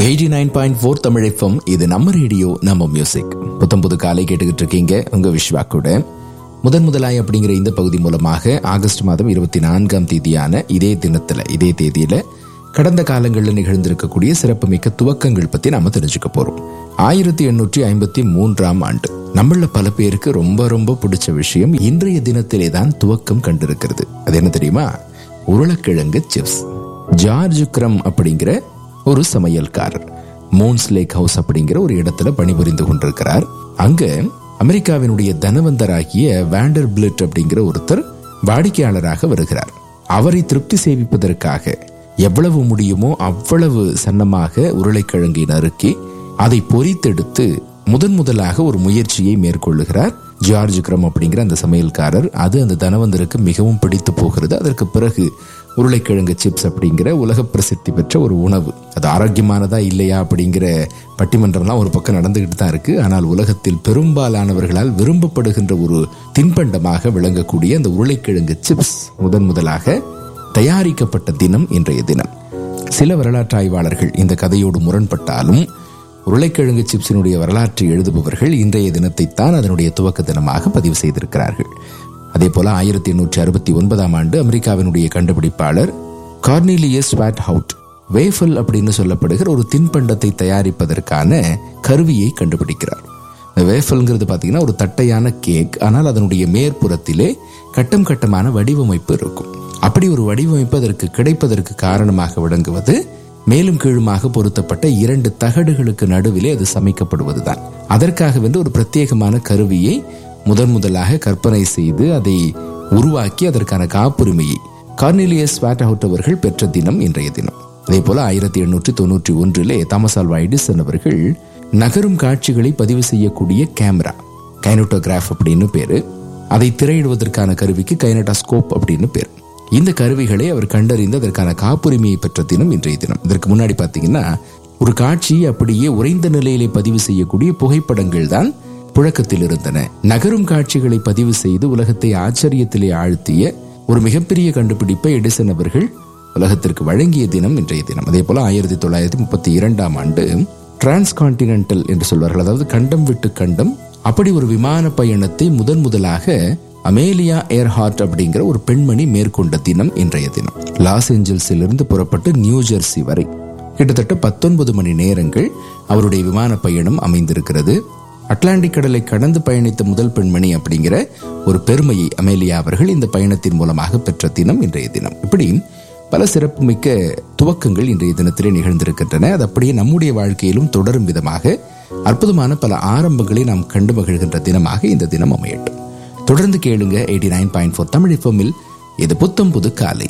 eighty nine point four Tamil FM இது நம்ம radio நம்ம மியூசிக் புத்தம் புது காலை கேட்டுக்கிட்டு இருக்கீங்க உங்க விஸ்வா கூட முதன் முதலாய் அப்படிங்கிற இந்த பகுதி மூலமாக ஆகஸ்ட் மாதம் இருபத்தி நான்காம் தேதியான இதே தினத்துல இதே தேதியில கடந்த காலங்களில் நிகழ்ந்திருக்கக்கூடிய சிறப்புமிக்க துவக்கங்கள் பத்தி நாம தெரிஞ்சுக்க போறோம் ஆயிரத்தி எண்ணூற்றி ஐம்பத்தி மூன்றாம் ஆண்டு நம்மள பல பேருக்கு ரொம்ப ரொம்ப பிடிச்ச விஷயம் இன்றைய தினத்திலே தான் துவக்கம் கண்டிருக்கிறது அது என்ன தெரியுமா உருளைக்கிழங்கு சிப்ஸ் ஜார்ஜ் கிரம் அப்படிங்கிற ஒரு சமையல்காரர் மோன்ஸ் லேக் ஹவுஸ் அப்படிங்கிற ஒரு இடத்துல பணிபுரிந்து கொண்டிருக்கிறார் அங்க அமெரிக்காவினுடைய தனவந்தராகிய வேண்டர் பிளிட் அப்படிங்கிற ஒருத்தர் வாடிக்கையாளராக வருகிறார் அவரை திருப்தி செய்விப்பதற்காக எவ்வளவு முடியுமோ அவ்வளவு சன்னமாக உருளைக்கிழங்கை நறுக்கி அதை பொரித்தெடுத்து முதன் முதலாக ஒரு முயற்சியை மேற்கொள்ளுகிறார் ஜார்ஜ் கிரம் அப்படிங்கிற அந்த சமையல்காரர் அது அந்த தனவந்தருக்கு மிகவும் பிடித்து போகிறது அதற்கு பிறகு உருளைக்கிழங்கு சிப்ஸ் அப்படிங்கிற உலக பிரசித்தி பெற்ற ஒரு உணவு அது ஆரோக்கியமானதா இல்லையா அப்படிங்கிற பட்டிமன்றம்லாம் ஒரு பக்கம் நடந்துகிட்டு தான் இருக்கு ஆனால் உலகத்தில் பெரும்பாலானவர்களால் விரும்பப்படுகின்ற ஒரு தின்பண்டமாக விளங்கக்கூடிய அந்த உருளைக்கிழங்கு சிப்ஸ் முதன் முதலாக தயாரிக்கப்பட்ட தினம் இன்றைய தினம் சில வரலாற்று ஆய்வாளர்கள் இந்த கதையோடு முரண்பட்டாலும் உருளைக்கிழங்கு சிப்ஸினுடைய வரலாற்றை எழுதுபவர்கள் இன்றைய தினத்தை தான் அதனுடைய துவக்க தினமாக பதிவு செய்திருக்கிறார்கள் அதே போல ஆயிரத்தி எண்ணூற்றி அறுபத்தி ஒன்பதாம் ஆண்டு அமெரிக்காவினுடைய கண்டுபிடிப்பாளர் கார்னிலியஸ் வாட் ஹவுட் வேஃபல் அப்படின்னு சொல்லப்படுகிற ஒரு தின்பண்டத்தை தயாரிப்பதற்கான கருவியை கண்டுபிடிக்கிறார் இந்த வேஃபல்ங்கிறது பார்த்தீங்கன்னா ஒரு தட்டையான கேக் ஆனால் அதனுடைய மேற்புறத்திலே கட்டம் கட்டமான வடிவமைப்பு இருக்கும் அப்படி ஒரு வடிவமைப்பு அதற்கு கிடைப்பதற்கு காரணமாக விளங்குவது மேலும் கீழுமாக பொருத்தப்பட்ட இரண்டு தகடுகளுக்கு நடுவிலே அது சமைக்கப்படுவதுதான் அதற்காக வந்து ஒரு பிரத்யேகமான கருவியை முதன் முதலாக கற்பனை செய்து அதை உருவாக்கி அதற்கான காப்புரிமையை கார்னிலியஸ் வாட்டஹவுட் அவர்கள் பெற்ற தினம் இன்றைய தினம் அதே போல ஆயிரத்தி எண்ணூற்றி தொண்ணூற்றி ஒன்றிலே தாமஸ் ஆல்வா எடிசன் அவர்கள் நகரும் காட்சிகளை பதிவு செய்யக்கூடிய கேமரா கைனோட்டோகிராஃப் அப்படின்னு பேரு அதை திரையிடுவதற்கான கருவிக்கு கைனடாஸ்கோப் அப்படின்னு பேர் இந்த கருவிகளை அவர் கண்டறிந்து அதற்கான காப்புரிமையை பெற்ற தினம் இன்றைய தினம் இதற்கு முன்னாடி பார்த்தீங்கன்னா ஒரு காட்சியை அப்படியே உறைந்த நிலையிலே பதிவு செய்யக்கூடிய புகைப்படங்கள் தான் புழக்கத்தில் இருந்தன நகரும் காட்சிகளை பதிவு செய்து உலகத்தை ஆச்சரியத்திலே ஆழ்த்திய ஒரு மிகப்பெரிய கண்டுபிடிப்பை எடிசன் அவர்கள் உலகத்திற்கு வழங்கிய தினம் இன்றைய தினம் அதே போல ஆயிரத்தி தொள்ளாயிரத்தி முப்பத்தி இரண்டாம் ஆண்டு டிரான்ஸ்கான்டினென்டல் என்று சொல்வார்கள் அதாவது கண்டம் விட்டு கண்டம் அப்படி ஒரு விமான பயணத்தை முதன் முதலாக அமேலியா ஏர்ஹார்ட் அப்படிங்கிற ஒரு பெண்மணி மேற்கொண்ட தினம் இன்றைய தினம் லாஸ் ஏஞ்சல்ஸில் இருந்து புறப்பட்டு நியூ ஜெர்சி வரை கிட்டத்தட்ட பத்தொன்பது மணி நேரங்கள் அவருடைய விமான பயணம் அமைந்திருக்கிறது அட்லாண்டிக் கடலை கடந்து பயணித்த முதல் பெண்மணி அப்படிங்கிற ஒரு பெருமையை அமேலியா அவர்கள் இந்த பயணத்தின் மூலமாக பெற்ற தினம் இன்றைய தினம் இப்படி பல சிறப்புமிக்க துவக்கங்கள் இன்றைய தினத்திலே நிகழ்ந்திருக்கின்றன அது அப்படியே நம்முடைய வாழ்க்கையிலும் தொடரும் விதமாக அற்புதமான பல ஆரம்பங்களை நாம் கண்டு மகிழ்கின்ற தினமாக இந்த தினம் அமையட்டும் தொடர்ந்து கேளுங்க eighty nine point four Tamil எஃப்எம்மில் இது புத்தம் புது காலை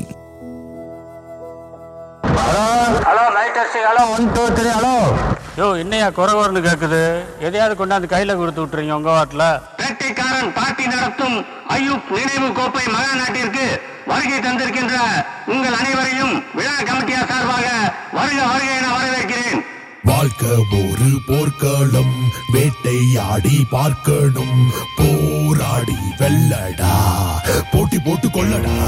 hello light testing hello one two three hello யோ என்னையா குறவர்னு கேக்குது எதையாவது கொண்டாந்து கையில கொடுத்து விட்டுறீங்க உங்க வாட்டில் வேட்டைக்காரன் பார்ட்டி நடத்தும் ஐயூப் நினைவு கோப்பை மகா நாட்டிற்கு வருகை தந்திருக்கின்ற உங்கள் அனைவரையும் விழா கமிட்டியார் சார்பாக வருக வருக என வரவேற்கிறேன் வாழ்க்கை ஒரு போர்க்களம் வேட்டையாடி பார்க்கணும் போராடி வெல்லடா போட்டி போட்டு கொள்ளடா